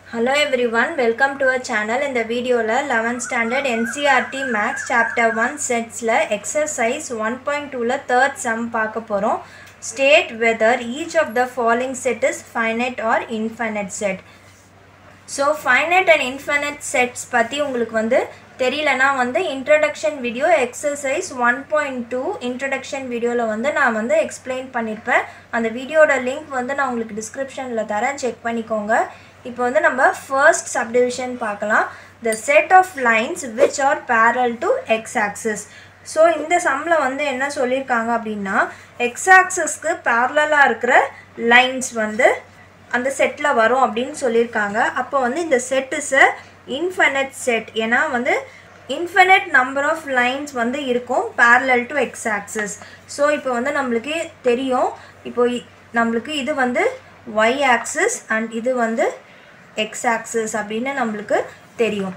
Hello everyone welcome to our channel இந்த வீடியோவில் eleventh standard NCERT maths chapter one செட்ஸில் exercise one point டூவில் third sum பார்க்க போகிறோம் state whether each of the following set is finite or infinite set so finite and infinite sets பற்றி உங்களுக்கு வந்து தெரியலனா வந்து introduction video exercise one point two introduction வீடியோவில் வந்து நான் வந்து எக்ஸ்பிளைன் பண்ணியிருப்பேன் அந்த வீடியோட லிங்க் வந்து நான் உங்களுக்கு டிஸ்கிரிப்ஷனில் தரேன் செக் பண்ணிக்கோங்க இப்போ வந்து நம்ம ஃபர்ஸ்ட் சப்டிவிஷன் பார்க்கலாம் the set of lines which are parallel to X axis so இந்த சம்மில் வந்து என்ன சொல்லியிருக்காங்க அப்படின்னா எக்ஸ் ஆக்சிஸ்க்கு பேரலாக இருக்கிற லைன்ஸ் வந்து அந்த செட்டில் வரும் அப்படின்னு சொல்லியிருக்காங்க அப்போ வந்து இந்த set is a infinite set ஏன்னா வந்து இன்ஃபைனட் நம்பர் ஆஃப் லைன்ஸ் வந்து இருக்கும் parallel to X axis so இப்போ வந்து நம்மளுக்கு தெரியும் இப்போ இ- நம்மளுக்கு இது வந்து ஒய் ஆக்சிஸ் அண்ட் இது வந்து எக்ஸ் ஆக்சிஸ் அப்படின்னு நம்மளுக்கு தெரியும்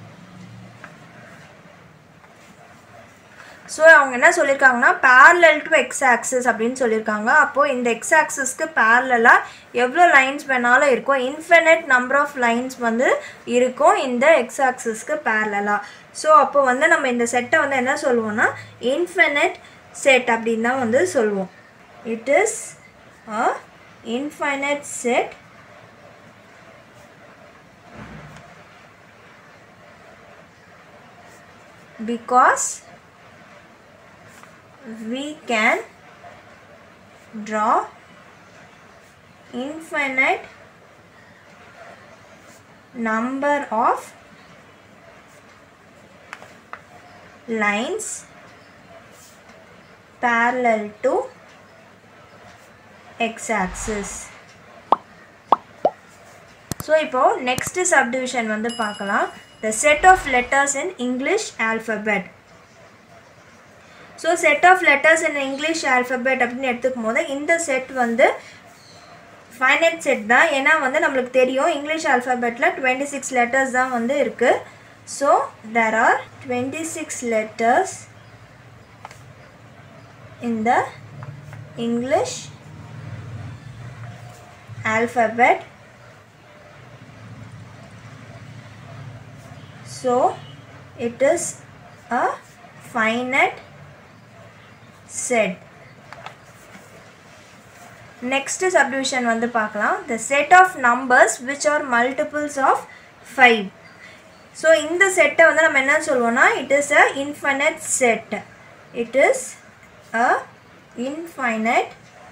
ஸோ அவங்க என்ன சொல்லியிருக்காங்கன்னா parallel டு எக்ஸ் ஆக்சிஸ் அப்படின்னு சொல்லியிருக்காங்க அப்போது இந்த எக்ஸ் ஆக்சிஸ்க்கு பேரலாக எவ்வளோ லைன்ஸ் வேணாலும் இருக்கும் இன்ஃபினிட் நம்பர் ஆஃப் லைன்ஸ் வந்து இருக்கும் இந்த எக்ஸ் ஆக்சிஸ்க்கு பேரலாக ஸோ அப்போ வந்து நம்ம இந்த செட்டை வந்து என்ன சொல்லுவோம்னா இன்ஃபினிட் செட் அப்படின்னு தான் வந்து சொல்லுவோம் it is a infinite set because we can draw infinite number of lines parallel to x-axis so இப்போது நெக்ஸ்ட் சப்டிவிஷன் வந்து பார்க்கலாம் the set of letters in English alphabet so set of letters in English alphabet அப்படின்னு எடுத்துக்கும் போது இந்த set வந்து finite set தான் ஏன்னா வந்து நம்மளுக்கு தெரியும் இங்கிலீஷ் ஆல்ஃபபெட்டில் டுவெண்ட்டி சிக்ஸ் லெட்டர்ஸ் தான் வந்து இருக்குது so there are twenty six letters in the English alphabet. So it is a finite set. Next subdivision வந்து பார்க்கலாம் the set of numbers which are multiples of 5 so இந்த செட்டை வந்து நம்ம என்ன சொல்லுவோம்னா it is a infinite set it is a infinite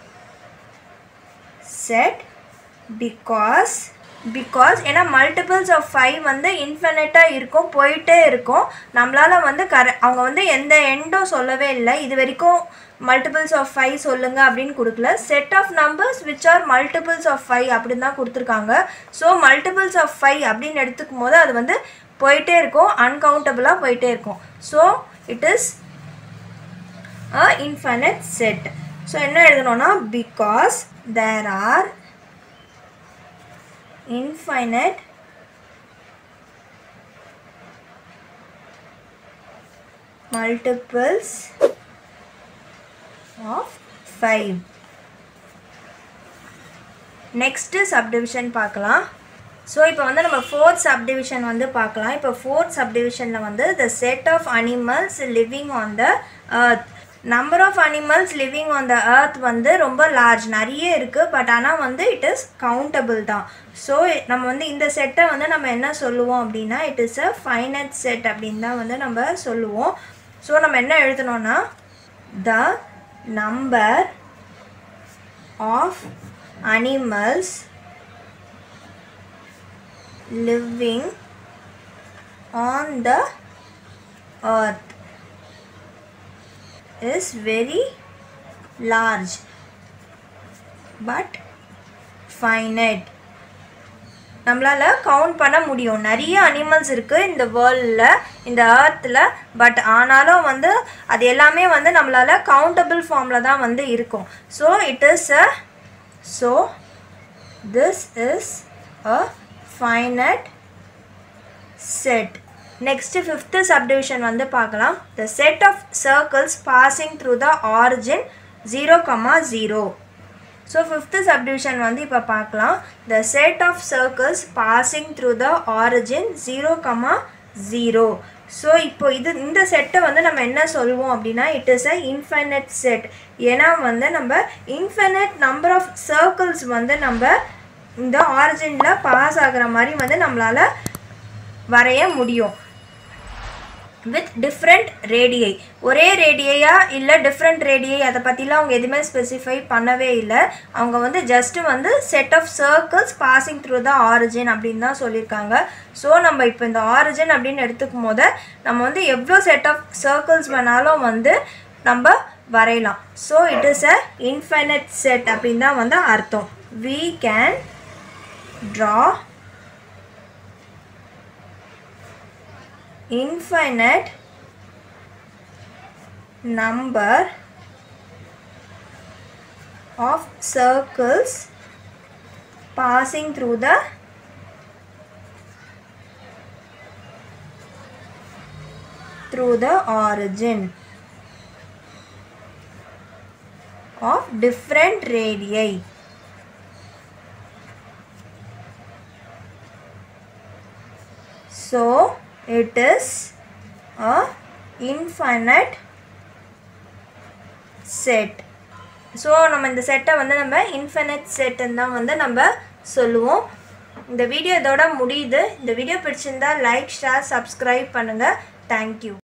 set because because ஏன்னா multiples of five வந்து இன்ஃபினிட்டாக இருக்கும் போயிட்டே இருக்கும் நம்மளால் வந்து கர அவங்க வந்து எந்த எண்டும் சொல்லவே இல்லை இது வரைக்கும் மல்டிபிள்ஸ் ஆஃப் ஃபைவ் சொல்லுங்க அப்படின்னு கொடுக்கல set of numbers which are multiples of five அப்படின்னு தான் கொடுத்துருக்காங்க ஸோ மல்டிபிள்ஸ் ஆஃப் ஃபைவ் அப்படின்னு எடுத்துக்கும் போது அது வந்து போயிட்டே இருக்கும் அன்கவுண்டபுளாக போயிட்டே இருக்கும் so it is a infinite set so என்ன எழுதணும்னா because there are infinite multiples of 5 next subdivision பார்க்கலாம் ஸோ இப்போ வந்து நம்ம ஃபோர்த் சப்டிவிஷன் வந்து பார்க்கலாம் இப்போ ஃபோர்த் சப்டிவிஷனில் வந்து the set of animals living on the earth number of animals living on the earth வந்து ரொம்ப லார்ஜ் நிறைய இருக்குது பட் ஆனால் வந்து இட் இஸ் கவுண்டபிள் தான் ஸோ நம்ம வந்து இந்த செட்டை வந்து நம்ம என்ன சொல்லுவோம் அப்படின்னா it is a finite set அப்படின்னு தான் வந்து நம்ம சொல்லுவோம் ஸோ நம்ம என்ன எழுதணும்னா the number of animals living on the earth is very large but finite நம்மளால் கவுண்ட் பண்ண முடியும் நிறைய அனிமல்ஸ் இருக்குது இந்த வேர்ல்டில் இந்த ஏர்த்தில் பட் ஆனாலும் வந்து அது எல்லாமே வந்து நம்மளால் கவுண்டபிள் ஃபார்மில் தான் வந்து இருக்கும் so it is a so this is a finite set next fifth subdivision வந்து பார்க்கலாம் the set of circles passing through the origin zero comma zero so fifth subdivision வந்து இப்போ பார்க்கலாம் the set of circles passing through the origin zero comma zero so இப்போ இது இந்த செட்டை வந்து நம்ம என்ன சொல்லுவோம் அப்படின்னா it is a infinite set ஏன்னா வந்து நம்ம இன்ஃபைனட் நம்பர் ஆஃப் சர்க்கிள்ஸ் வந்து நம்ம இந்த ஆரிஜினில் பாஸ் ஆகிற மாதிரி வந்து நம்மளால் வரைய முடியும் வித் டிஃப்ரெண்ட் ரேடியை ஒரே ரேடியையா இல்லை டிஃப்ரெண்ட் ரேடியை அதை பற்றிலாம் அவங்க எதுவுமே ஸ்பெசிஃபை பண்ணவே இல்லை அவங்க வந்து ஜஸ்ட்டு வந்து set of circles passing through the origin அப்படின்னு தான் சொல்லியிருக்காங்க ஸோ நம்ம இப்போ இந்த ஆரிஜின் அப்படின்னு எடுத்துக்கும் போது நம்ம வந்து எவ்வளோ செட் ஆஃப் சர்க்கிள்ஸ் வேணாலும் வந்து நம்ம வரையலாம் so it is a infinite set அப்படின்னு தான் வந்து அர்த்தம் we can draw infinite number of circles passing through the through the origin of different radii so it is a infinite set so நம்ம இந்த செட்டை வந்து நம்ம இன்ஃபினிட் செட்டுன்னு தான் வந்து நம்ம சொல்லுவோம் இந்த வீடியோ இதோட முடியுது இந்த வீடியோ பிடிச்சிருந்தா லைக் ஷேர் சப்ஸ்கிரைப் பண்ணுங்கள் தேங்க்யூ